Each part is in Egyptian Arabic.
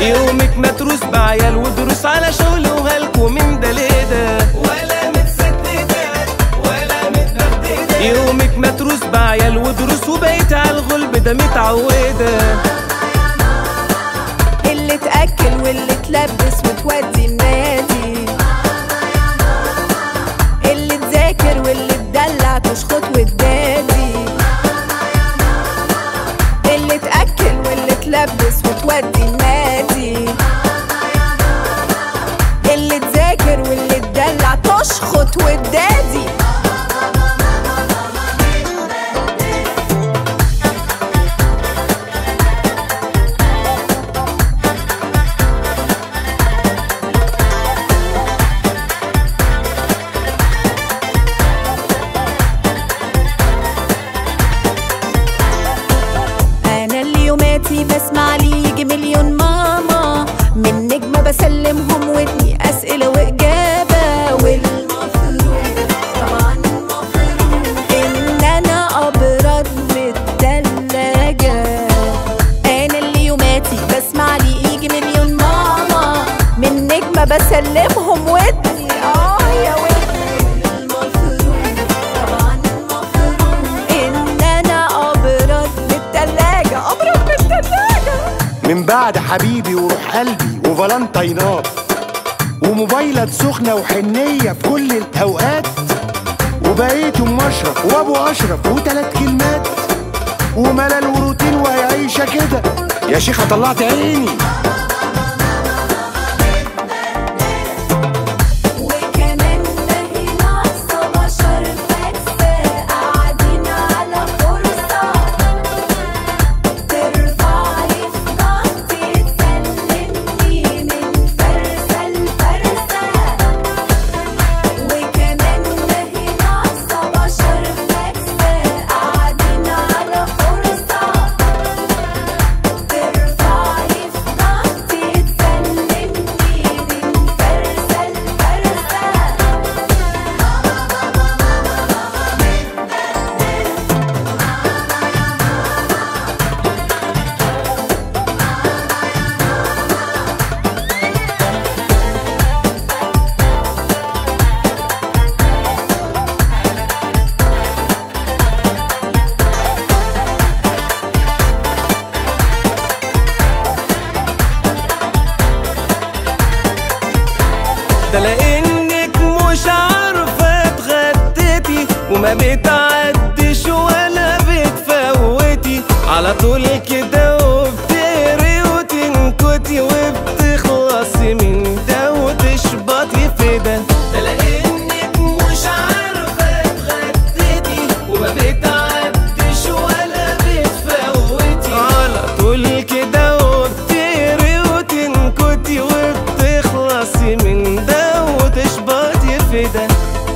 يومك متروس بعيال ودروس على شغل وهلك ومن ده لده ولا متسددة ولا متبددة يومك متروس بعيال ودروس وبقيت على الغلب ده متعودة اللي تأكل واللي تلبس وتودي النادي اللي تذاكر واللي تدلع تشخط وتدادي اللي تأكل واللي تلبس وتودي النادي اللي تذاكر واللي تدلع تشخط وتدادي انا اليوماتي بسمع لي يجي مليون ماما من نجمه بسلمهم ودني اسئله واجابه والمفروض طبعا المفروض ان انا ابرد من التلاجه انا اليوماتي بسمع لي يجي مليون ماما من نجمه بسلمهم ودني اه يا ودني المفروض طبعا المفروض ان انا ابرد من التلاجه ابرد من التلاجه من بعد حبيبي وروح قلبي وفالنتينات وموبايلات سخنة وحنية في كل الأوقات وبقيت أم أشرف وأبو أشرف وتلات كلمات وملل وروتين وهي عايشة كده يا شيخة طلعت عيني وكمان باهي ناقصة بشر بس قاعدين على فرصة ترفعلي في ضغطي تسلمني من فرسة لفرسة وكمان باهي ناقصة بشر بس قاعدين على فرصة ترفعلي في ضغطي تسلمني من فرسة لفرسة ده لانك مش عارفه اتغديتي وما بتعدش ولا بتفوتي على طول كده وبتقري وتنكتي وبتخلصي من ده وتشبطي في ده ده لانك مش عارفه اتغديتي وما بتعدش ولا بتفوتي على طول كده وبتقري وتنكتي وبتخلصي من ده وتشبطي في ده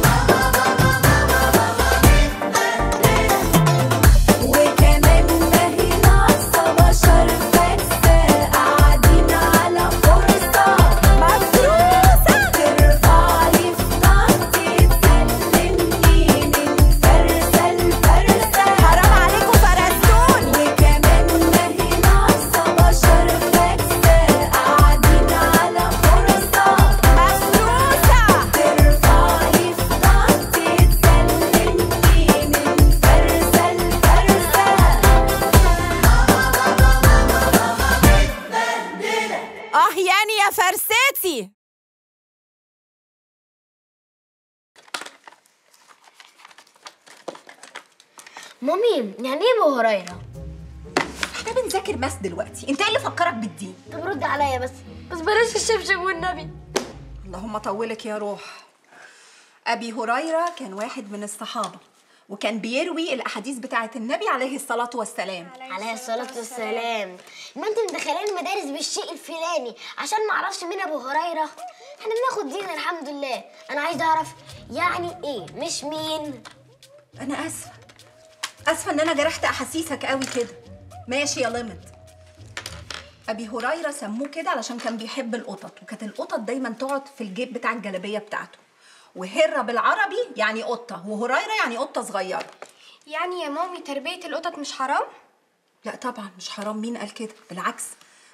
وكمان باهي ناقصة بشر بس قاعدين على فرصة مفروسة ترفعلي في ضغطي تسلمني من فرسة لفرسة حرام عليكم فرستون وكمان باهي ناقصة بشر بس قاعدين على فرصة مفروسة ترفعلي في ضغطي تسلمني من فرسة لفرسة اه يعني يا فرستي مامي يعني ايه ابو هريره احنا بنذاكر ماس دلوقتي انت ايه اللي فكرك بالدين طب رد عليا بس بس بلاش الشبشب والنبي اللهم طولك يا روح ابي هريره كان واحد من الصحابه وكان بيروي الاحاديث بتاعه النبي عليه الصلاه والسلام عليه الصلاه والسلام ما انت مدخلين المدارس بالشيء الفلاني عشان ما اعرفش مين ابو هريره احنا بناخد دين الحمد لله انا عايزه اعرف يعني ايه مش مين انا اسفه اسفه ان انا جرحت احاسيسك قوي كده ماشي يا لمت ابي هريره سموه كده علشان كان بيحب القطط وكانت القطط دايما تقعد في الجيب بتاع الجلابيه بتاعته وهره بالعربي يعني قطه وهريره يعني قطه صغيره يعني يا مامي تربية القطط مش حرام؟ لا طبعا مش حرام مين قال كده بالعكس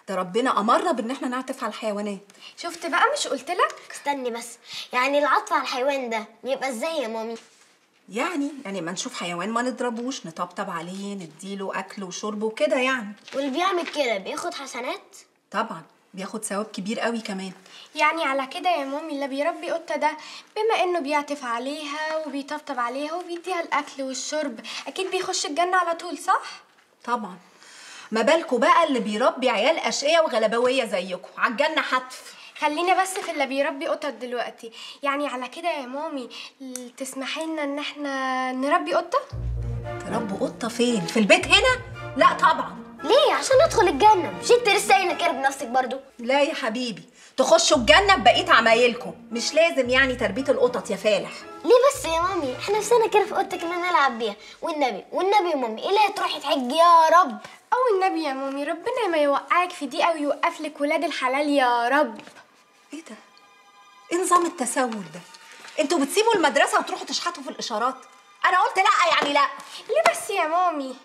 ده ربنا امرنا بان احنا نعطف على الحيوانات شفت بقى مش قلت لك استني بس يعني العطف على الحيوان ده يبقى ازاي يا مامي يعني يعني ما نشوف حيوان ما نضربوش نطبطب عليه نديله اكل وشرب وكده يعني واللي بيعمل كده بياخد حسنات طبعا بياخد ثواب كبير قوي كمان يعني على كده يا مامي اللي بيربي قطة ده بما انه بيعطف عليها وبيطبطب عليها وبيديها الاكل والشرب اكيد بيخش الجنة على طول صح طبعا ما بالكوا بقى اللي بيربي عيال اشقياء وغلبويه زيكم عالجنه حتف خلينا بس في اللي بيربي قطط دلوقتي يعني على كده يا مامي ل- تسمحي لنا ان احنا نربي قطة تربوا قطه فين في البيت هنا لا طبعا ليه عشان ندخل الجنة مش انت لسه قايله كده بنفسك برضو لا يا حبيبي تخشوا الجنه ببقيه عمايلكم مش لازم يعني تربيه القطط يا فالح ليه بس يا مامي احنا نفسنا كده في اوضتك اللي نلعب بيها والنبي والنبي يا مامي ايه اللي هتروحي تحج يا رب او النبي يا مامي ربنا ما يوقعك في دي او يوقف لك ولاد الحلال يا رب ايه ده ايه نظام التسول ده انتوا بتسيبوا المدرسه وتروحوا تشحتوا في الاشارات انا قلت لا يعني لا ليه بس يا مامي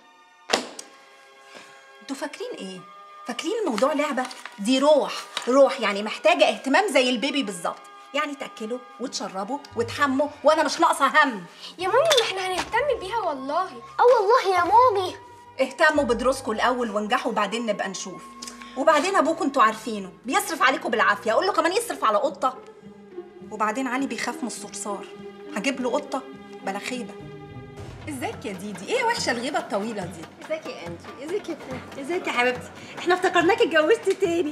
انتوا فاكرين ايه فاكرين الموضوع لعبه دي روح روح يعني محتاجه اهتمام زي البيبي بالظبط يعني تاكله وتشربه وتحمه وانا مش ناقصه هم يا مامي ما احنا هنهتم بيها والله اه والله يا مامي اهتموا بدروسكم الاول وانجحوا وبعدين نبقى نشوف وبعدين ابوكم انتوا عارفينه بيصرف عليكم بالعافيه اقول له كمان يصرف على قطه وبعدين علي بيخاف من الصرصار هجيب له قطه بلا خيبه ازيك يا ديدي ايه وحشه الغيبه الطويله دي ازيك يا انجي ازيك يا ازيك يا حبيبتي احنا افتكرناكي اتجوزتي تاني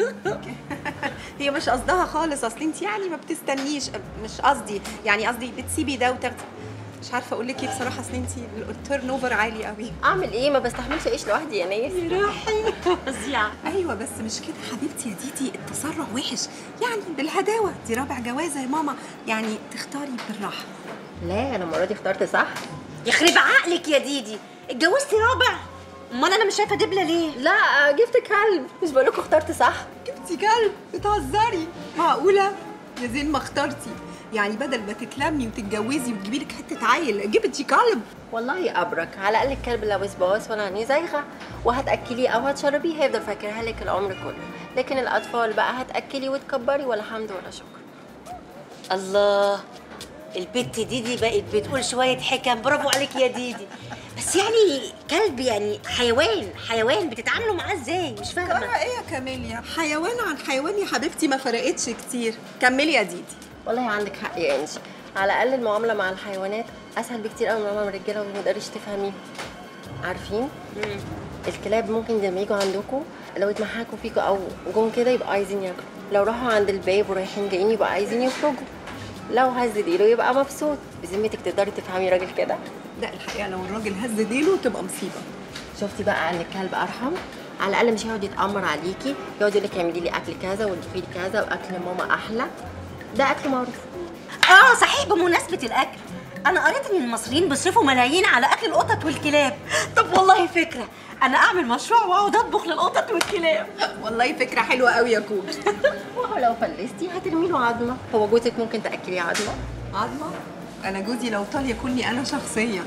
هي مش قصدها خالص اصل انت يعني ما بتستنيش مش قصدي يعني قصدي بتسيبي ده وتاخدي مش عارفه اقول لك ايه بصراحه اصل انت التيرن اوفر عالي قوي اعمل ايه ما بستحملش اعيش لوحدي يا ناس روحي فظيعه ايوه بس مش كده حبيبتي يا ديدي التسرع وحش يعني بالهداوه دي رابع جوازه يا ماما يعني تختاري بالراحه لا انا المره دي اخترت صح يخرب عقلك يا ديدي اتجوزتي رابع امال انا مش شايفه دبله ليه لا جبت كلب مش بقول لكم اخترت صح جبتي كلب بتهزري معقوله يا زين ما اخترتي يعني بدل ما تتلمي وتتجوزي وتجيبي لك حته عيل جبتي كلب والله ابرك على الاقل الكلب لو باص ولا عينيه زايغه وهتاكليه او هتشربيه هيفضل فاكرها لك العمر كله لكن الاطفال بقى هتاكلي وتكبري ولا حمد ولا شكر الله البت ديدي بقت بتقول شوية حكم برافو عليك يا ديدي بس يعني كلب يعني حيوان حيوان بتتعاملوا معاه ازاي مش فاهمة ايه يا كاميليا حيوان عن حيوان يا حبيبتي ما فرقتش كتير كملي يا ديدي والله عندك حق يا انجي على الاقل المعامله مع الحيوانات اسهل بكتير قوي من المعامله مع الرجاله وما تقدريش تفهميهم عارفين الكلاب ممكن لما يجوا عندكم لو اتمحكوا فيكوا او جم كده يبقوا عايزين ياكلوا لو راحوا عند الباب ورايحين جايين يبقوا عايزين يخرجوا لو هز ايده يبقى مبسوط بذمتك تقدري تفهمي راجل كده لا الحقيقه لو الراجل هز ديله تبقى مصيبه شفتي بقى ان الكلب ارحم على الاقل مش هيقعد يتامر عليكي يقعد يقول لك اعملي لي اكل كذا واطبخي لي كذا واكل ماما احلى ده اكل معروف اه صحيح بمناسبة الأكل أنا قريت إن المصريين بيصرفوا ملايين على أكل القطط والكلاب طب والله فكرة أنا أعمل مشروع وأقعد أطبخ للقطط والكلاب والله فكره حلوه قوي يا كوش وهو لو فلستي هترمي له عظمه هو جوزك ممكن تاكليه عظمه عظمه انا جوزي لو طال ياكلني انا شخصيا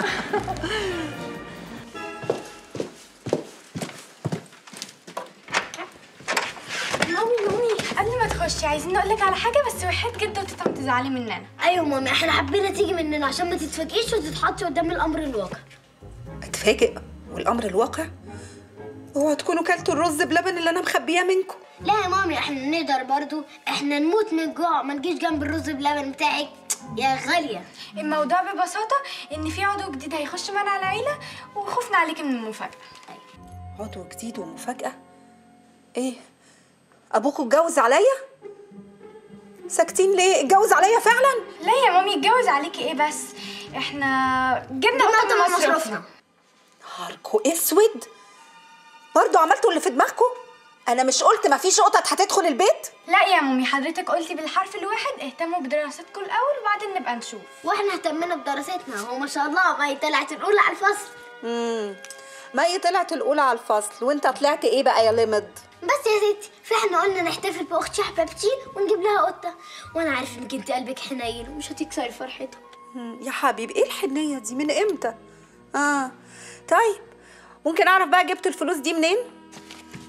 مامي مامي قبل ما تخشي عايزين نقول لك على حاجه بس وحياة جدا وتيتا ما تزعلي مننا ايوه مامي احنا حبينا تيجي مننا عشان ما تتفاجئيش وتتحطي قدام الامر الواقع اتفاجئ والامر الواقع اوعوا تكونوا كلتوا الرز بلبن اللي انا مخبياه منكم لا يا مامي احنا نقدر برضو احنا نموت من الجوع ما نجيش جنب الرز بلبن بتاعك يا غاليه الموضوع ببساطه ان في عضو جديد هيخش معانا العيله وخوفنا عليكي من المفاجاه عضو جديد ومفاجاه ايه ابوكوا اتجوز عليا ساكتين ليه اتجوز عليا فعلا لا يا مامي اتجوز عليكي ايه بس احنا جبنا قطة قطه من من مصروفنا مصروفنا. نهاركوا اسود برضو عملتوا اللي في دماغكم انا مش قلت مفيش قطط هتدخل البيت لا يا مامي حضرتك قلتي بالحرف الواحد اهتموا بدراستكم الاول وبعدين نبقى نشوف واحنا اهتمينا بدراستنا هو ما شاء الله ما طلعت الاولى على الفصل امم مي طلعت الاولى على الفصل وانت طلعت ايه بقى يا لمد بس يا ستي فاحنا قلنا نحتفل باختي حبيبتي ونجيب لها قطه وانا عارف انك انت قلبك حنين ومش هتكسري فرحتها مم، يا حبيبي ايه الحنيه دي من امتى اه طيب ممكن اعرف بقى جبت الفلوس دي منين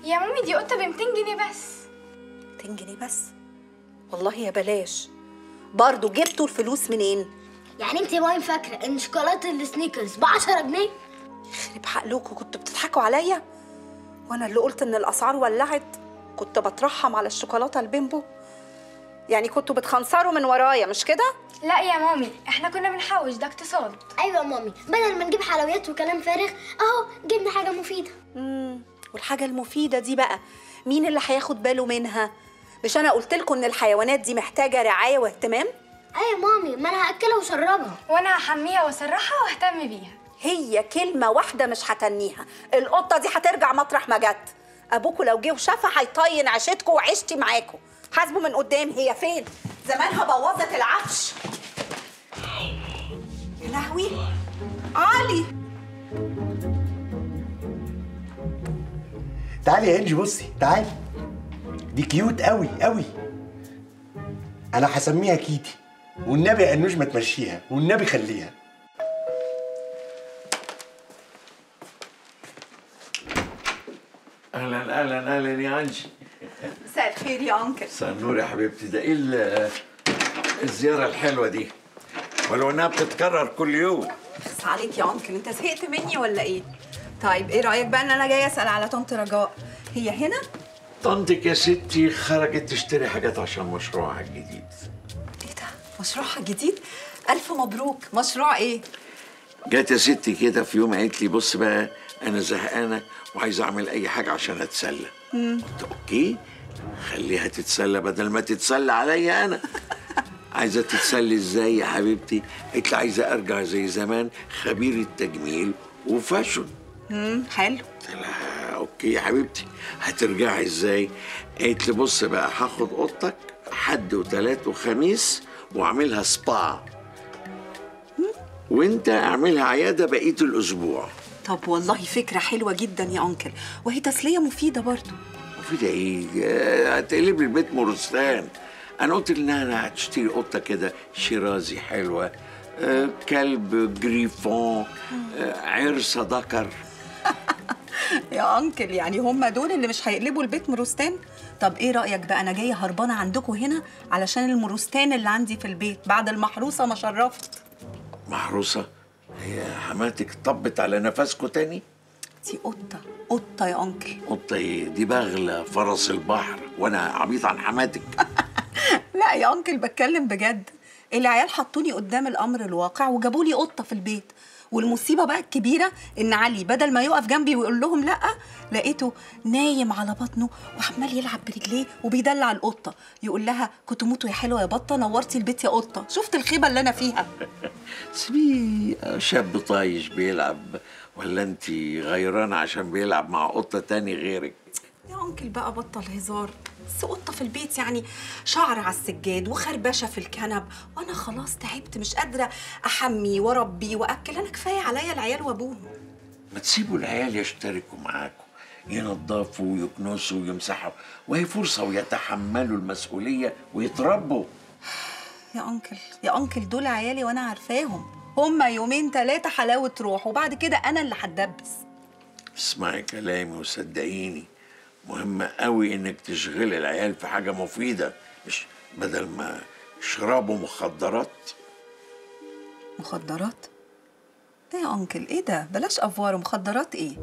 يا مامي دي قطه ب 200 جنيه بس 200 جنيه بس والله يا بلاش برضه جبتوا الفلوس منين يعني انت يا مامي فاكره ان شوكولاته السنيكرز ب 10 جنيه يخرب حقلكوا كنتوا بتضحكوا عليا وانا اللي قلت ان الاسعار ولعت كنت بترحم على الشوكولاته البيمبو يعني كنتوا بتخنصروا من ورايا مش كده لا يا مامي احنا كنا بنحوش ده اقتصاد ايوه يا مامي بدل ما نجيب حلويات وكلام فارغ اهو جبنا حاجه مفيده امم والحاجه المفيده دي بقى مين اللي هياخد باله منها مش انا قلت لكم ان الحيوانات دي محتاجه رعايه واهتمام ايوه يا مامي ما انا هاكلها واشربها وانا هحميها واسرحها واهتم بيها هي كلمه واحده مش هتنيها القطه دي هترجع مطرح ما جت ابوكوا لو جه وشافها هيطين عيشتكوا وعيشتي معاكوا حاسبوا من قدام هي فين زمانها بوظت العفش يا لهوي علي تعالي يا انجي بصي تعالي دي كيوت قوي قوي انا هسميها كيتي والنبي يا انوش ما تمشيها والنبي خليها اهلا اهلا اهلا يا انجي مساء الخير يا انكل مساء النور يا حبيبتي ده ايه ال- الزياره الحلوه دي ولو انها بتتكرر كل يوم بس عليك يا انكل انت زهقت مني ولا ايه طيب ايه رايك بقى ان انا جايه اسال على طنط رجاء هي هنا طنطك يا ستي خرجت تشتري حاجات عشان مشروعها الجديد ايه ده مشروعها جديد الف مبروك مشروع ايه جت يا ستي كده في يوم قالت لي بص بقى انا زهقانه وعايزه اعمل اي حاجه عشان اتسلى قلت اوكي خليها تتسلى بدل ما تتسلى عليا انا عايزه تتسلي ازاي يا حبيبتي قالت لي عايزه ارجع زي زمان خبير التجميل وفاشن امم حلو قلت لها اوكي يا حبيبتي هترجعي ازاي قالت لي بص بقى هاخد اوضتك حد وتلات وخميس واعملها سبا وانت اعملها عياده بقيه الاسبوع طب والله فكره حلوه جدا يا انكل وهي تسليه مفيده برضو وفي ايه آه، هتقلب لي البيت مرستان انا قلت لها انا هتشتري قطه كده شيرازي حلوه آه، كلب جريفون آه، عرسه ذكر يا انكل يعني هم دول اللي مش هيقلبوا البيت مروستان طب ايه رايك بقى انا جايه هربانه عندكم هنا علشان المروستان اللي عندي في البيت بعد المحروسه ما شرفت محروسه هي حماتك طبت على نفسكوا تاني دي قطه قطه يا انكل قطه ايه دي بغله فرس البحر وانا عبيط عن حماتك لا يا انكل بتكلم بجد العيال حطوني قدام الامر الواقع وجابوا لي قطه في البيت والمصيبه بقى الكبيره ان علي بدل ما يقف جنبي ويقول لهم لا لقيته نايم على بطنه وعمال يلعب برجليه وبيدلع القطه يقول لها كنت موتوا يا حلوه يا بطه نورتي البيت يا قطه شفت الخيبه اللي انا فيها سيبيه شاب طايش بيلعب ولا انت غيرانه عشان بيلعب مع قطه تاني غيرك يا انكل بقى بطل هزار بس قطه في البيت يعني شعر على السجاد وخربشه في الكنب وانا خلاص تعبت مش قادره احمي واربي واكل انا كفايه عليا العيال وابوهم ما تسيبوا العيال يشتركوا معاكم ينظفوا ويكنسوا ويمسحوا وهي فرصة ويتحملوا المسؤولية ويتربوا يا انكل يا انكل دول عيالي وانا عارفاهم هما يومين ثلاثه حلاوه روح وبعد كده انا اللي هتدبس اسمعي كلامي وصدقيني مهم قوي انك تشغلي العيال في حاجة مفيدة مش بدل ما يشربوا مخدرات مخدرات ايه يا انكل ايه ده بلاش افوار مخدرات ايه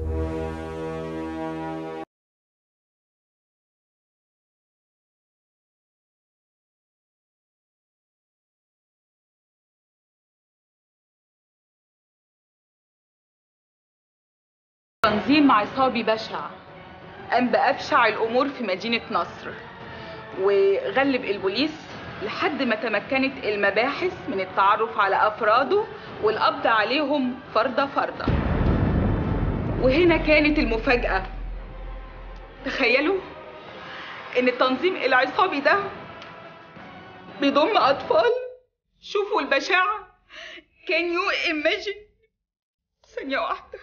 تنظيم عصابي بشع قام بأبشع الأمور في مدينة نصر وغلب البوليس لحد ما تمكنت المباحث من التعرف على أفراده والقبض عليهم فردة فردة وهنا كانت المفاجأة تخيلوا إن التنظيم العصابي ده بيضم أطفال شوفوا البشاعة كان يو imagine ثانية واحدة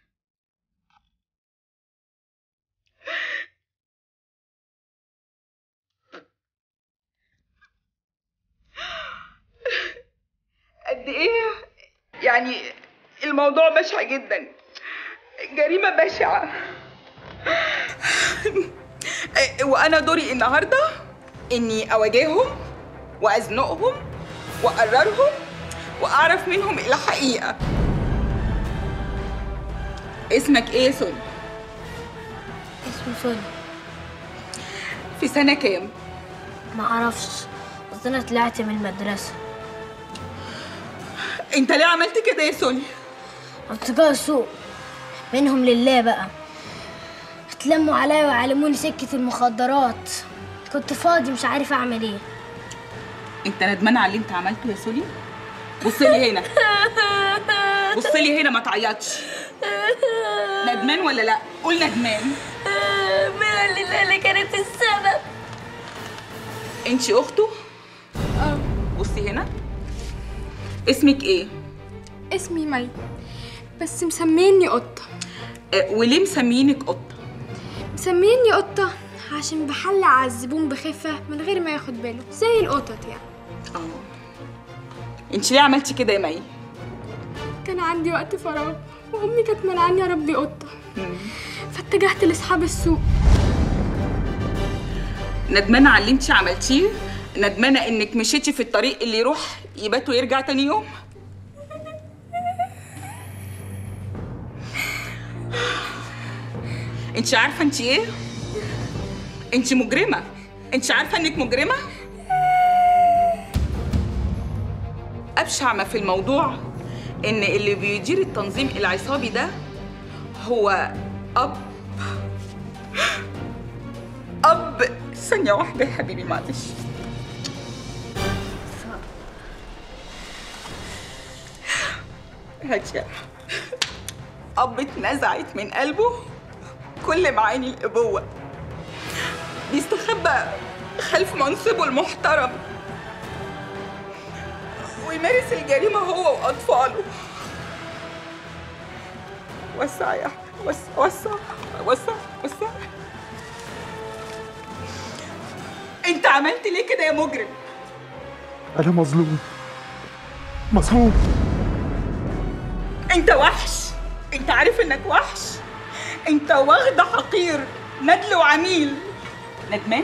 قد ايه يعني الموضوع بشع جدا جريمة بشعة وانا دوري النهارده اني اواجههم وازنقهم واقررهم واعرف منهم الحقيقه اسمك ايه يا سوني اسمه سوني في سنه كام معرفش بس انا طلعت من المدرسة انت ليه عملت كده يا سوني أصدقاء السوق منهم لله بقى اتلموا عليا وعلموني سكة المخدرات كنت فاضي مش عارف أعمل إيه انت ندمان على اللي انت عملته يا سولي بص لي هنا بص لي هنا ما تعيطش ندمان ولا لا قول ندمان من لله اللي كانت السبب انت اخته اه بصي هنا اسمك ايه اسمي مي بس مسميني قطة آه، وليه مسمينك قطه مسميني قطة عشان بحلق على الزبون بخفة من غير ما ياخد باله زي القطط يعني اه انت ليه عملتي كده يا مي كان عندي وقت فراغ وأمي كانت منعني أربي قطة فاتجهت لأصحاب السوق ندمانه على اللي انت عملتيه ندمانه انك مشيتي في الطريق اللي يروح يبات ويرجع تاني يوم انت عارفه انت ايه انت مجرمه انت عارفه انك مجرمه ابشع ما في الموضوع ان اللي بيدير التنظيم العصابي ده هو اب اب ثانيه واحده يا حبيبي معلش هاتي اب اتنزعت من قلبه كل معاني الابوه بيستخبى خلف منصبه المحترم ويمارس الجريمه هو واطفاله وسع يا أحمد، وسع وسع وسع وسع انت عملت ليه كده يا مجرم انا مظلوم مظلوم انت وحش انت عارف انك وحش انت واخد حقير ندل وعميل ندمان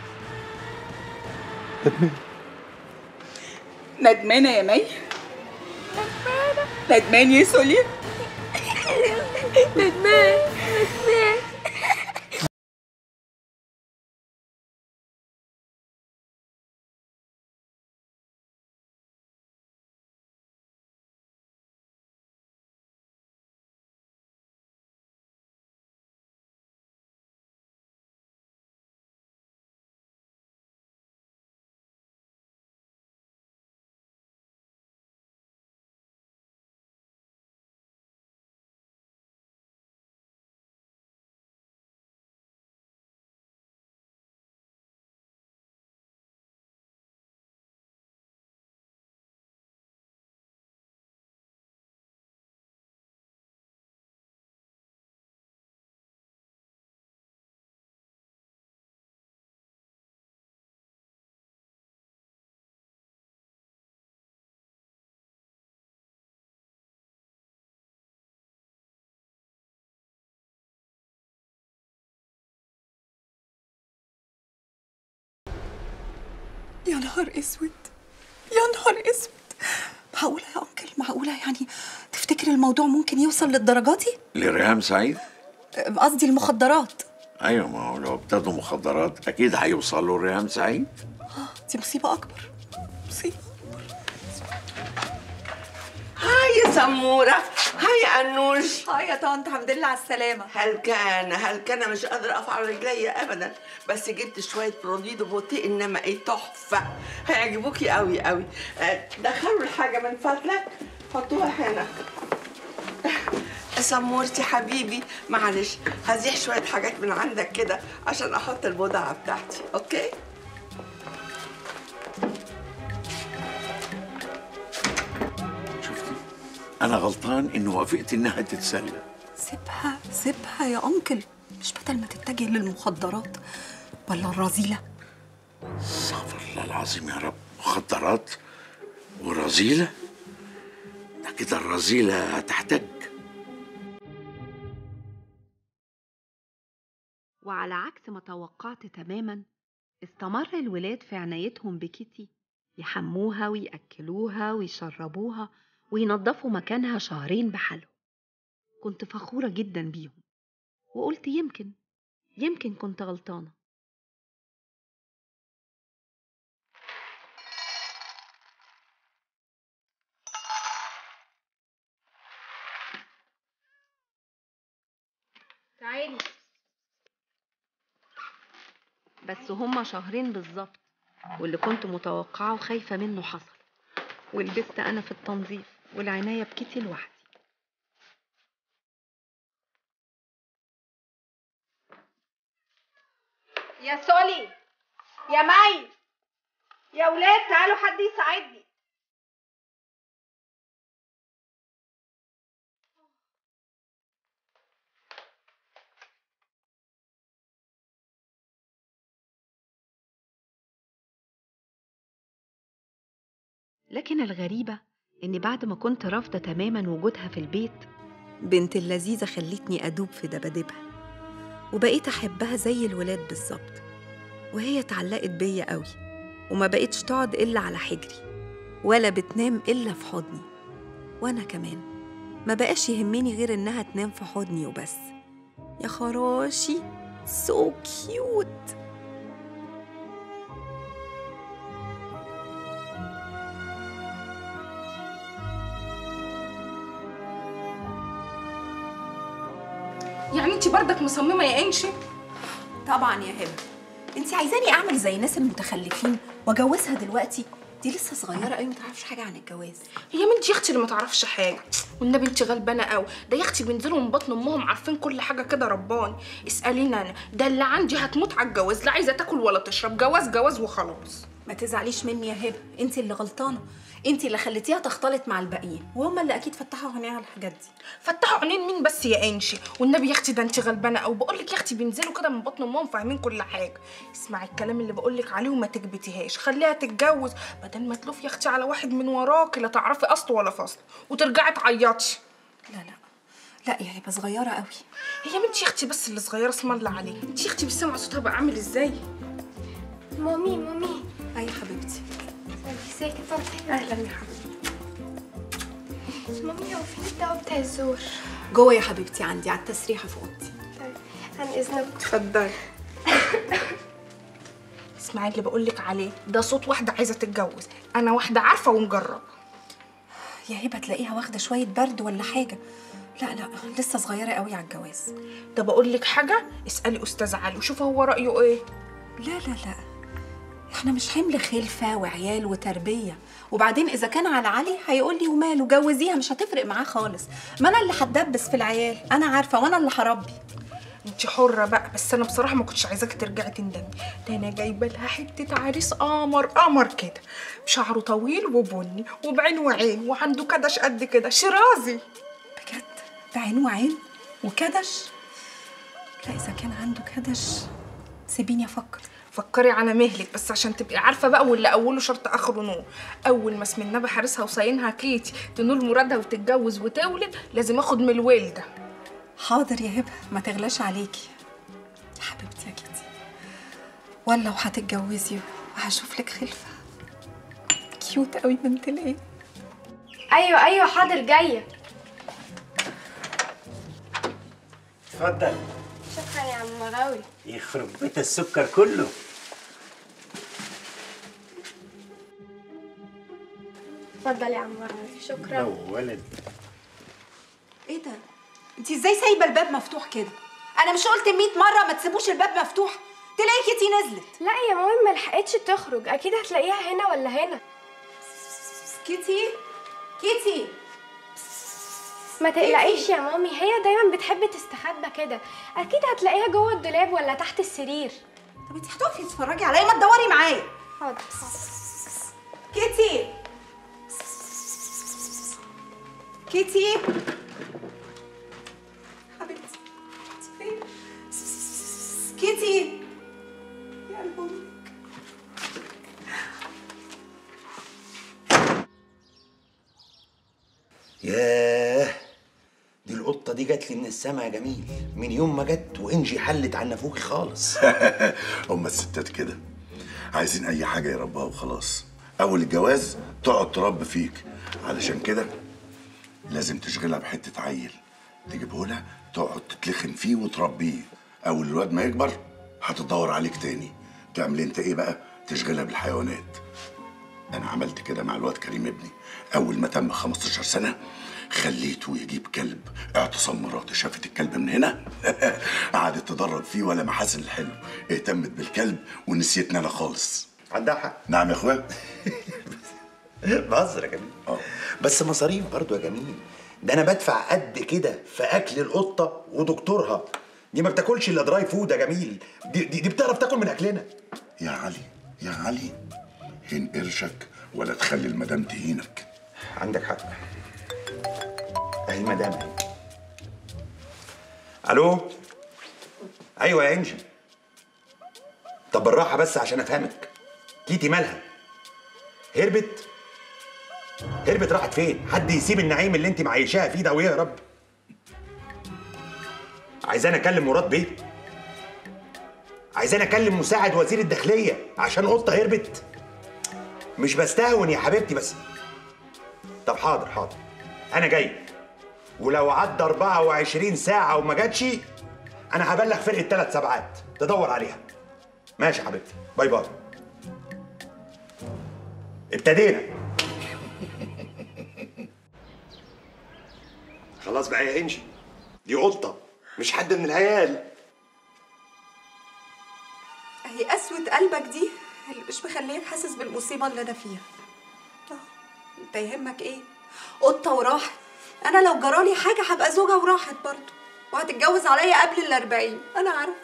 ندمان ندمانه يا مي ندمان يا سولي ندمان ندمان يا نهار اسود يا نهار اسود معقولة يا انكل معقولة يعني تفتكر الموضوع ممكن يوصل للدرجة دي؟ لريهام سعيد قصدي المخدرات ايوه ما هو لو ابتدوا مخدرات اكيد هيوصلوا لريهام سعيد دي مصيبة أكبر مصيبة هاي يا سمورة هاي أنوش هاي يا طنط الحمد لله على السلامة هلكانة هلكانة مش قادرة أقف على رجلي أبدا بس جبت شوية بروديد وبوتي إنما إيه تحفة هيعجبوكي قوي قوي آه، دخلوا الحاجة من فضلك حطوها هنا سمورتي حبيبي معلش هزيح شوية حاجات من عندك كده عشان أحط البضاعة بتاعتي أوكي؟ شفتي انا غلطان اني وافقت انها تتسلى سيبها سيبها يا انكل مش بدل ما تتجه للمخدرات ولا الرذيلة استغفر الله العظيم يا رب مخدرات ورذيلة ده كده الرذيلة هتحتاج وعلى عكس ما توقعت تماما استمر الولاد في عنايتهم بكيتي يحموها ويأكلوها ويشربوها وينظفوا مكانها شهرين بحالهم كنت فخورة جدا بيهم وقلت يمكن يمكن كنت غلطانة تعالي بس هما شهرين بالظبط واللي كنت متوقعة وخايفة منه حصل ولبست أنا في التنظيف والعناية بكيتي لوحدي يا سولي يا مي يا ولاد تعالوا حد يساعدني لكن الغريبة إني بعد ما كنت رافضة تماما وجودها في البيت بنت اللذيذة خلتني أدوب في دبادبها وبقيت أحبها زي الولاد بالظبط وهي اتعلقت بيا قوي وما بقتش تقعد إلا على حجري ولا بتنام إلا في حضني وأنا كمان ما بقاش يهمني غير إنها تنام في حضني وبس يا خراشي سو كيوت يعني انت بردك مصممه يا انشي طبعا يا هبه انت عايزاني اعمل زي الناس المتخلفين واجوزها دلوقتي دي لسه صغيره قوي ما تعرفش حاجه عن الجواز هي بنتي يا اختي اللي ما تعرفش حاجه والنبي انت غلبانه قوي ده يا اختي بينزلوا من بطن امهم عارفين كل حاجه كده رباني اساليني انا ده اللي عندي هتموت على الجواز لا عايزه تاكل ولا تشرب جواز جواز وخلاص ما تزعليش مني يا هبه انت اللي غلطانه انت اللي خليتيها تختلط مع الباقيين وهم اللي اكيد فتحوا عينيها على الحاجات دي فتحوا عينين مين بس يا انشي والنبي يا اختي ده انت غلبانه قوي بقول لك يا اختي بينزلوا كده من بطن امهم فاهمين كل حاجه اسمعي الكلام اللي بقول لك عليه وما تكبتيهاش خليها تتجوز بدل ما تلوف يا اختي على واحد من وراكي لا تعرفي اصل ولا فصل وترجعي تعيطي لا لا لا يا هبه صغيره قوي هي بنتي يا اختي بس اللي صغيره اسم الله عليك انت يا اختي بتسمع صوتها بقى عامل ازاي مامي مامي اي حبيبتي ازيك يا طنطي اهلا يا حبيبتي مامي هو فين الدواء بتاع الزور جوه يا حبيبتي عندي على التسريحه في اوضتي طيب عن اذنك اتفضلي اسمعي اللي بقول لك عليه ده صوت واحده عايزه تتجوز انا واحده عارفه ومجربه يا هبه تلاقيها واخده شويه برد ولا حاجه لا لا لسه صغيره قوي على الجواز ده بقول لك حاجه اسالي استاذ علي وشوفي هو رايه ايه لا لا لا احنا مش حمل خلفه وعيال وتربيه وبعدين اذا كان على علي هيقول لي وماله جوزيها مش هتفرق معاه خالص ما انا اللي هتدبس في العيال انا عارفه وانا اللي هربي انت حره بقى بس انا بصراحه ما كنتش عايزاكي ترجعي تندمي ده انا جايبه لها حته عريس قمر قمر كده بشعره طويل وبني وبعين وعين وعنده كدش قد كده شرازي بجد بعين وعين وكدش لا اذا كان عنده كدش سيبيني افكر فكري على مهلك بس عشان تبقي عارفه بقى واللي اوله شرط اخره نور اول ما اسم النبي حارسها وصاينها كيتي تنول مرادها وتتجوز وتولد لازم اخد من الولده حاضر يا هبه ما تغلاش عليكي يا حبيبتي يا كيتي ولا لو هتتجوزي وهشوف لك خلفه كيوت قوي بنت الايه ايوه ايوه حاضر جايه اتفضل شكرا يا عم مراوي يخرب بيت السكر كله اتفضل يا عم مراوي شكرا لو ولد ايه ده انت ازاي سايبه الباب مفتوح كده انا مش قلت 100 مره ما تسيبوش الباب مفتوح تلاقي كيتي نزلت لا يا مامي ما لحقتش تخرج اكيد هتلاقيها هنا ولا هنا كيتي كيتي ما تقلقيش يا مامي هي دايما بتحب تستخبى كده اكيد هتلاقيها جوه الدولاب ولا تحت السرير طب انت هتقفي تتفرجي عليا ما تدوري معايا حاضر كيتي كيتي حبيبتي انت فين كيتي يا قلب امك ياه دي القطة دي جات لي من السما يا جميل من يوم ما جت وانجي حلت عن نافوخي خالص هم الستات كده عايزين اي حاجه يربوها وخلاص اول الجواز تقعد تربي فيك علشان كده لازم تشغلها بحته عيل تجيبه لها تقعد تتلخن فيه وتربيه اول الواد ما يكبر هتدور عليك تاني تعمل انت ايه بقى تشغلها بالحيوانات انا عملت كده مع الواد كريم ابني اول ما تم 15 سنه خليته يجيب كلب اعتصام مراتي شافت الكلب من هنا قعدت تدرب فيه ولا محاسن الحلو اهتمت بالكلب ونسيتني انا خالص عندها حق نعم يا اخويا بهزر يا جميل بس مصاريف برضو يا جميل ده انا بدفع قد كده في اكل القطه ودكتورها دي ما بتاكلش الا دراي فود يا جميل دي, دي, دي بتعرف تاكل من اكلنا يا علي يا علي هين قرشك ولا تخلي المدام تهينك عندك حق اهي المدام اهي الو ايوه يا انجي طب بالراحه بس عشان افهمك كيتي مالها هربت هربت راحت فين حد يسيب النعيم اللي انت معيشاها فيه ده ويهرب عايزاني اكلم مراد بيه عايزاني اكلم مساعد وزير الداخليه عشان قطه هربت مش بستهون يا حبيبتي بس طب حاضر حاضر انا جاي ولو عدى 24 ساعه وما جاتش انا هبلغ فرقه ثلاث سبعات تدور عليها ماشي يا حبيبتي باي باي ابتدينا خلاص بقى يا انجي دي قطه مش حد من العيال هي قسوة قلبك دي اللي مش مخليك حاسس بالمصيبة اللي أنا فيها آه، أنت يهمك إيه؟ قطة وراحت أنا لو جرالي حاجة هبقى زوجة وراحت برضه وهتتجوز عليا قبل الأربعين أنا عارفة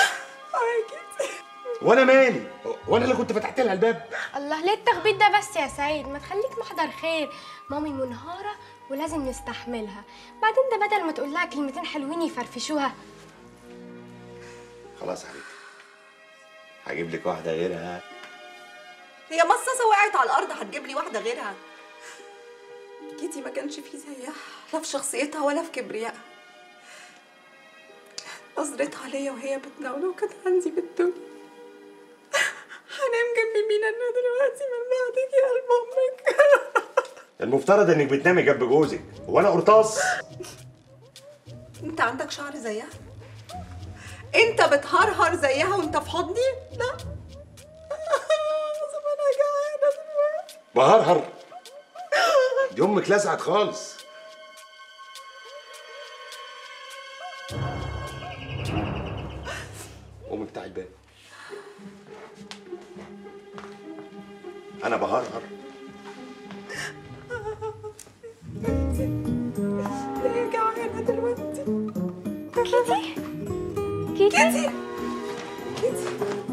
وانا مالي وانا اللي كنت فتحت لها الباب الله ليه التخبيط ده بس يا سيد ما تخليك محضر خير مامي منهارة ولازم نستحملها بعدين ده بدل ما تقول لها كلمتين حلوين يفرفشوها خلاص يا حبيبتي هجيب لك واحده غيرها هي مصاصة وقعت على الأرض هتجيب لي واحدة غيرها كيتي ما كانش فيه زيها لا في شخصيتها ولا في كبريائها نظرتها ليا وهي بتناوله وكانت عندي بالدنيا هنام جنب مين انا دلوقتي من بعدك يا قلب امك المفترض انك بتنامي جنب جوزك وانا قرطاس انت عندك شعر زيها انت بتهرهر زيها وانت في حضني لا طب انا جعانه دلوقتي بهرهر دي امك لسعت خالص قومي بتاع الباب انا بهرهر هي جعانه دلوقتي كيتي كيتي كيتي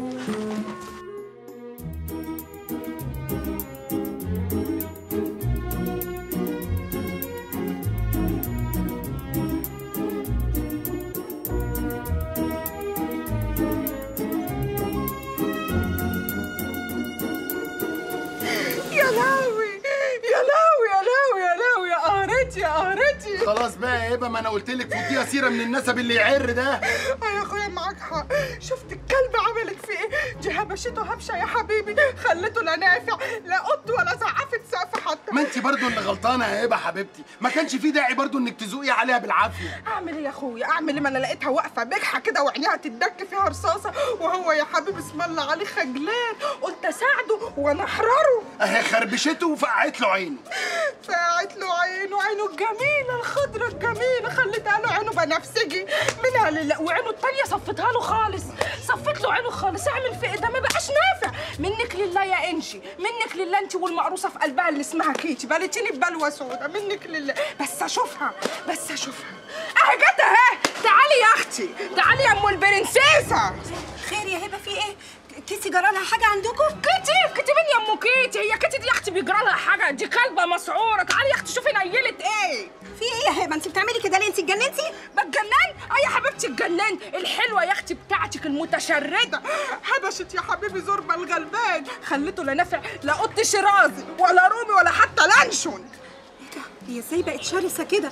يا لهوي يا لهوي يا لهوي يا لهوي يا قهرتي يا قهرتي خلاص بقى يا هبه ما انا قلت لك فضيها سيره من النسب اللي يعر ده يا اخويا معاك حق شفت الكلب عملت فيه ايه دي هبشته هبشه يا حبيبي خلته لا نافع لا قط ولا زعفت سقف حتى ما انت برضو اللي غلطانه يا هبه حبيبتي ما كانش في داعي برضو انك تزوقي عليها بالعافيه اعمل ايه يا اخويا اعمل ايه ما انا لقيتها واقفه بجحه كده وعينيها تدك فيها رصاصه وهو يا حبيبي اسم الله عليه خجلان قلت اساعده وانا احرره اهي خربشته وفقعت له عينه فقعت له عينه عينه الجميله الخضره الجميله خلتها له عينه بنفسجي منها لله وعينه التانيه صفتها له خالص صفت له عينه خالص اعمل في ايه ده ما بقاش نافع منك لله يا انشي منك لله انت والمقروصه في قلبها اللي اسمها كيتي بلتيني ببلوه سودا منك لله بس اشوفها بس اشوفها اهي جت اهي تعالي يا اختي تعالي يا ام البرنسيسه خير يا هبه في ايه كيتي جرالها حاجه عندكم كيتي كيتي مين يا ام كيتي هي كيتي دي يا اختي بيجرى لها حاجه دي كلبه مسعوره تعالي يا اختي شوفي نيلت ايه في ايه يا هبه انت بتعملي كده ليه انت اتجننتي بتجنن اه يا حبيبتي اتجنن الحلوه يا اختي بتاعتك المتشرده هبشت يا حبيبي زربه الغلبان خلته لا نافع لا قط شرازي ولا رومي ولا حتى لانشون هي ازاي بقت شرسه كده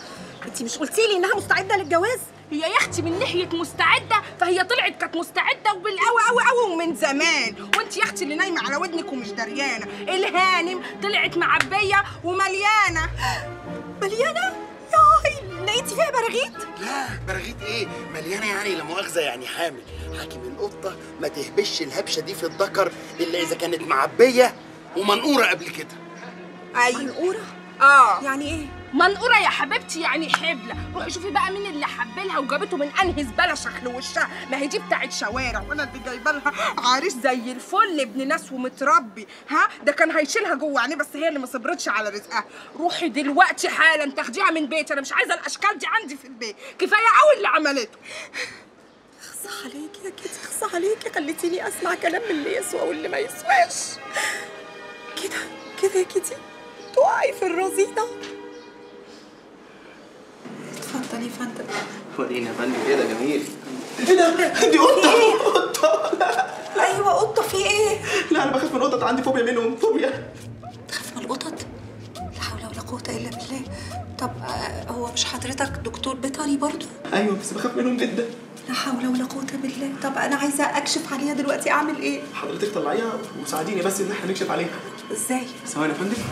انت مش قلتي لي انها مستعده للجواز هي يا اختي من ناحيه مستعده فهي طلعت كانت مستعده وبالقوي قوي قوي ومن زمان وانت يا اختي اللي نايمه على ودنك ومش دريانه الهانم طلعت معبيه ومليانه مليانه ياي لقيتي فيها براغيث لا براغيث ايه مليانه يعني لا مؤاخذه يعني حامل حاكم القطه ما تهبش الهبشه دي في الذكر الا اذا كانت معبيه ومنقوره قبل كده ايوه منقوره اه يعني ايه منقوره يا حبيبتي يعني حبله روحي شوفي بقى مين اللي حبلها وجابته من انهي زباله شكل وشها ما هي دي بتاعت شوارع وانا اللي جايبه لها عريس زي الفل ابن ناس ومتربي ها ده كان هيشيلها جوه عينيه بس هي اللي ما صبرتش على رزقها روحي دلوقتي حالا تاخديها من بيتي انا مش عايزه الاشكال دي عندي في البيت كفايه قوي اللي عملته اخصى عليكي يا كيتي اخصى عليكي خليتيني اسمع كلام من اللي يسوى واللي ما يسواش كده كده يا كيتي تقعي في الرذينه اتفضلي يا فندم وريني يا فندم ايه ده جميل ايه ده دي قطه قطه ايوه قطه في ايه لا انا بخاف من القطط عندي فوبيا منهم فوبيا تخاف من القطط لا حول ولا قوه الا بالله طب آه، هو مش حضرتك دكتور بيطري برضو ايوه بس بخاف منهم جدا لا حول ولا قوه بالله طب انا عايزه اكشف عليها دلوقتي اعمل ايه حضرتك طلعيها وساعديني بس ان احنا نكشف عليها ازاي ثواني يا فندم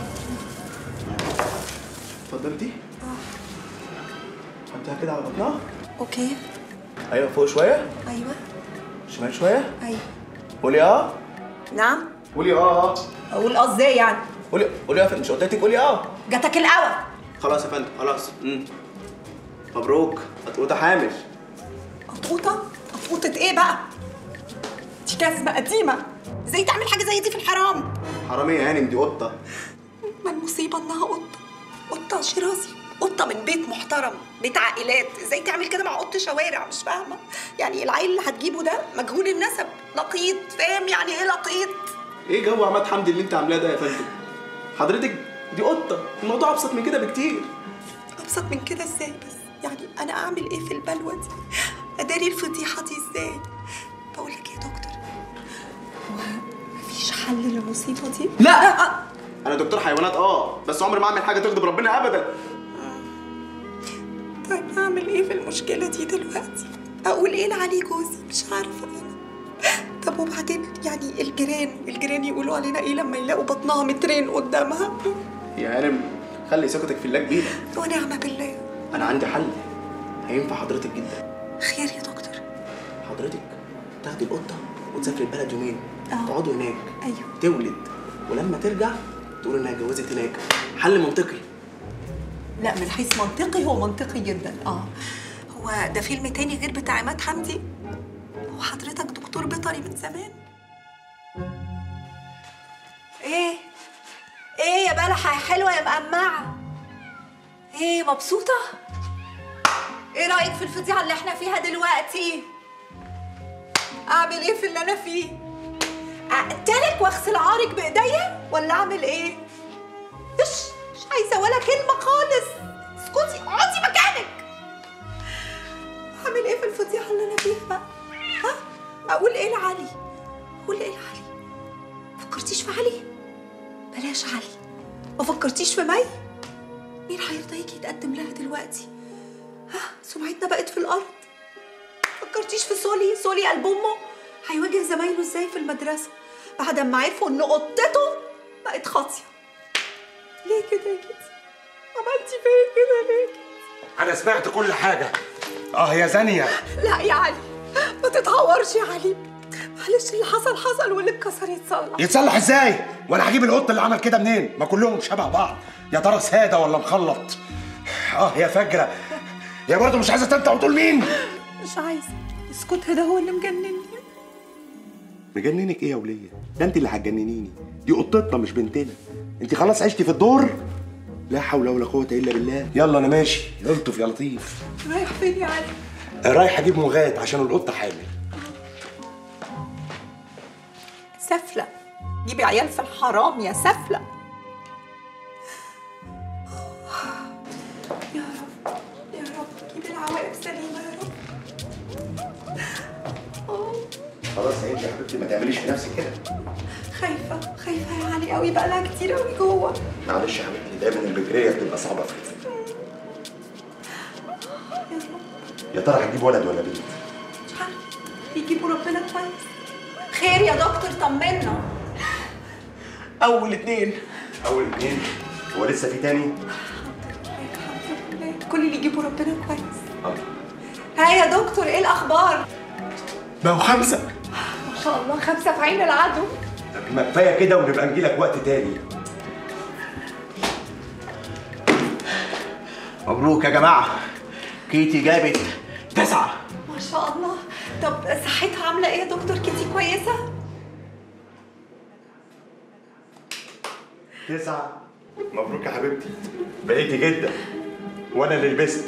اتفضلي دي حطيها كده على بطنها اوكي ايوه فوق شويه ايوه شمال شويه ايوه قولي اه نعم قولي اه اه اقول اه ازاي يعني قولي قولي يا فندم مش قلت لك قولي اه جاتك القوى خلاص يا فندم خلاص امم مبروك هتقوطة حامل قطوطه قطوطه ايه بقى دي كذبه قديمه ازاي تعمل حاجه زي دي في الحرام حرامية يعني دي قطة ما المصيبه انها قطه قطه شيرازي قطه من بيت محترم بيت عائلات ازاي تعمل كده مع قط شوارع مش فاهمه يعني العيل اللي هتجيبه ده مجهول النسب لقيط فاهم يعني ايه لقيط ايه جو عماد حمدي اللي انت عاملاه ده يا فندم حضرتك دي قطة الموضوع ابسط من كده بكتير ابسط من كده ازاي بس يعني انا اعمل ايه في البلوه دي اداري الفضيحه دي ازاي بقول لك يا دكتور هو مفيش حل للمصيبه دي لا انا دكتور حيوانات اه بس عمري ما اعمل حاجة تغضب ربنا ابدا طيب اعمل ايه في المشكله دي دلوقتي اقول ايه لعلي جوزي مش عارفه انا طب وبعدين يعني الجيران الجيران يقولوا علينا ايه لما يلاقوا بطنها مترين قدامها يا هانم خلي ثقتك في الله كبيرة ونعم بالله انا عندي حل هينفع حضرتك جدا خير يا دكتور حضرتك تاخدي القطة وتسافري البلد يومين تقعدوا هناك ايوه تولد ولما ترجع تقول انها اتجوزت هناك حل منطقي لا من حيث منطقي هو منطقي جدا اه هو ده فيلم تاني غير بتاع عماد حمدي هو حضرتك دكتور بيطري من زمان ايه ايه يا بلحة يا حلوة يا مقمعة ايه مبسوطة ايه رأيك في الفضيحة اللي احنا فيها دلوقتي اعمل ايه في اللي انا فيه اقتلك واغسل عارك بايديا ولا اعمل ايه ايش مش عايزه ولا كلمه خالص اسكتي اقعدي مكانك اعمل ايه في الفضيحه اللي انا فيها بقى ها اقول ايه لعلي اقول ايه لعلي فكرتيش في علي بلاش علي ما فكرتيش في مي مين هيرضى يجي يتقدم لها دلوقتي ها سمعتنا بقت في الارض فكرتيش في سولي سولي قلب امه هيواجه زمايله ازاي في المدرسه بعد ما عرفوا ان قطته بقت خاطيه ليه كده يا كيتي عملتي فيا كده ليه انا سمعت كل حاجه اه يا زانيه لا يا علي ما تتهورش يا علي معلش اللي حصل حصل واللي اتكسر يتصلح يتصلح ازاي وانا هجيب القط اللي عمل كده منين ما كلهم شبه بعض يا ترى ساده ولا مخلط اه يا فجره يا برضه مش عايزه تنطق وتقول مين مش عايزه اسكت ده هو اللي مجنني مجننك ايه يا وليه ده انت اللي هتجننيني دي قطتنا مش بنتنا انت خلاص عشتي في الدور لا حول ولا قوه الا بالله يلا انا ماشي الطف يا لطيف رايح فين يا علي رايح اجيب مغات عشان القطه حامل سفلة جيبي عيال في الحرام يا سفلة يا رب يا رب جيبي العواقب سليمة يا رب آه، خلاص يا انت يا حبيبتي ما تعمليش في نفسك كده خايفة خايفة يا علي قوي بقى لها كتير قوي جوه معلش يا حبيبتي دايما البكريه بتبقى صعبه في الفكره يا ترى هتجيب ولد ولا بنت مش عارفه يجيبوا ربنا كويس خير يا دكتور طمنا اول اتنين اول اتنين هو لسه في تاني كل اللي يجيبوا ربنا كويس اه ها يا دكتور ايه الاخبار بقوا خمسه ما شاء الله خمسه في عين العدو طب ما كفايه كده ونبقى نجيلك وقت تاني مبروك يا جماعه كيتي جابت تسعه ما شاء الله طب صحتها عامله ايه يا دكتور كيتي كويسه تسعة مبروك يا حبيبتي بقيتي جدا وانا اللي لبست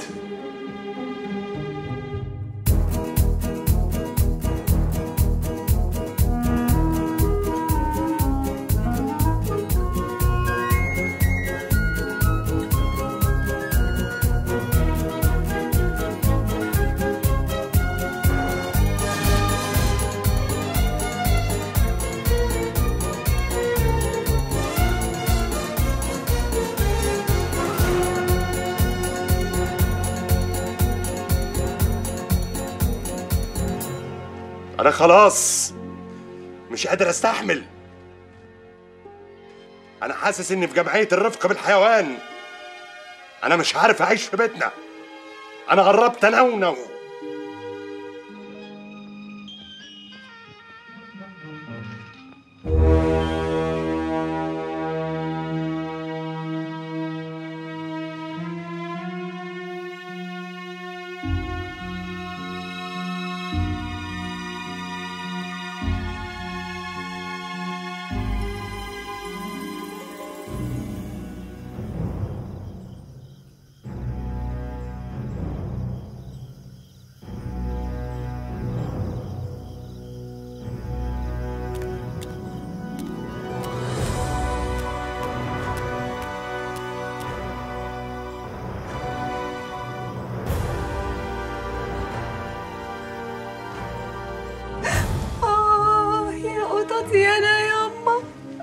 انا خلاص مش قادر استحمل انا حاسس اني في جمعيه الرفق بالحيوان انا مش عارف اعيش في بيتنا انا قربت انونو آه يا قططي أنا ياما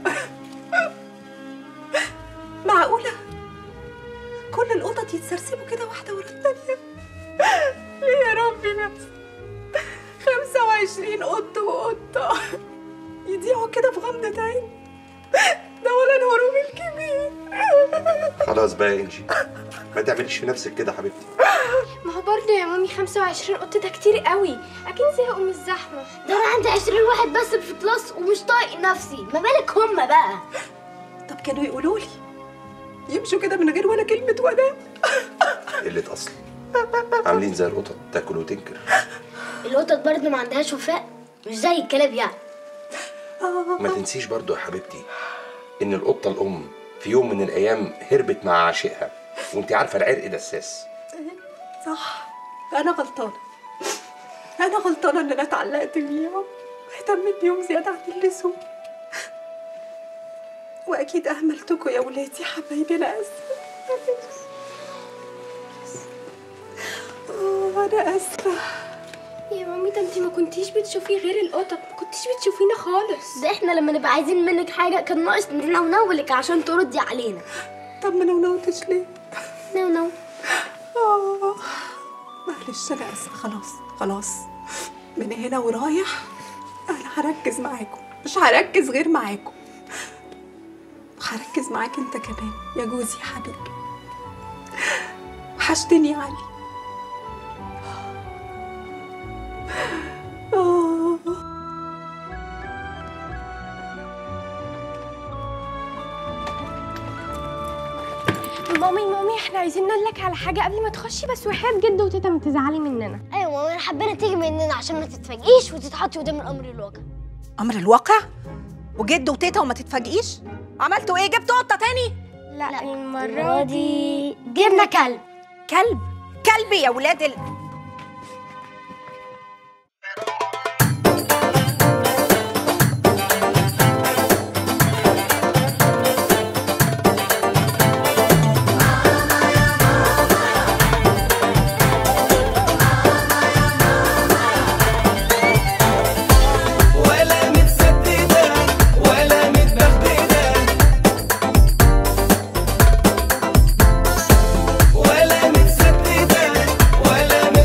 معقولة كل القطط يتسرسبوا كده واحدة ورا التانية ليه يا ربي بس خمسة وعشرين قط وقطة يضيعوا كده في غمضة عين ده ولا الهروب الكبير خلاص بقى يا انجي ما تعمليش في نفسك كده يا حبيبتي ما هو برضه يا مامي 25 قط ده كتير قوي اكيد زهقوا من الزحمه ده انا عندي 20 واحد بس في الكلاس ومش طايق نفسي ما بالك هما بقى طب كانوا يقولوا لي يمشوا كده من غير ولا كلمة ولا قلة اصل عاملين زي القطط تاكل وتنكر القطط برضه ما عندهاش وفاء مش زي الكلاب يعني ما تنسيش برضو يا حبيبتي ان القطه الام في يوم من الايام هربت مع عاشقها وانت عارفه العرق دساس صح أنا غلطانة أنا غلطانة إن أنا اتعلقت بيهم واهتميت بيهم زيادة عن اللزوم وأكيد أهملتكم يا ولادي حبايبي أنا آسفة آه، أنا آسفة يا مامي ده انت ما كنتيش بتشوفي غير القطط ما كنتيش بتشوفينا خالص ده احنا لما نبقى عايزين منك حاجه كان ناقص نونولك عشان تردي علينا طب ما نونوتش ليه؟ نونو آه معلش أنا آسفة خلاص خلاص من هنا ورايح أنا هركز معاكم مش هركز غير معاكم هركز معاك أنت كمان يا جوزي يا حبيبي وحشتني يا علي آه مامي مامي احنا عايزين نقول لك على حاجه قبل ما تخشي بس وحياه جد وتيتا ما تزعلي مننا ايوه ماما انا حبينا تيجي مننا عشان ما تتفاجئيش وتتحطي قدام الامر الواقع أمر الواقع وجد وتيتا وما تتفاجئيش عملتوا إيه جبتوا قطة تاني؟ لا المره دي جبنا كلب كلب كلب يا ولاد ال... ولا متسددة ولا متبغددة ولا متسددة ولا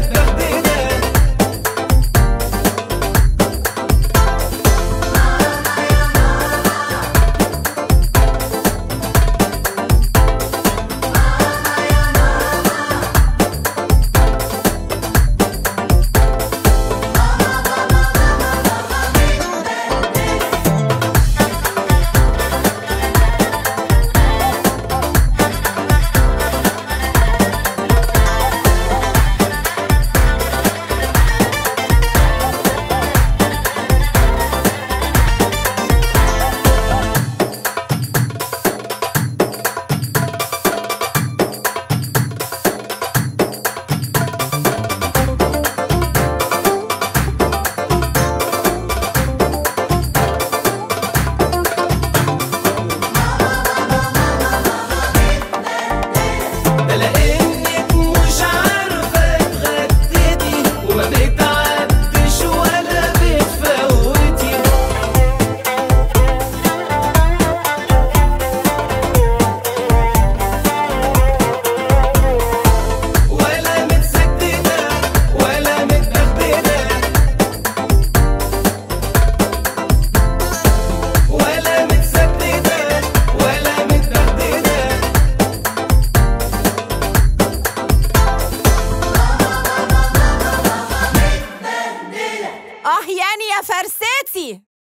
وياني يا فرستي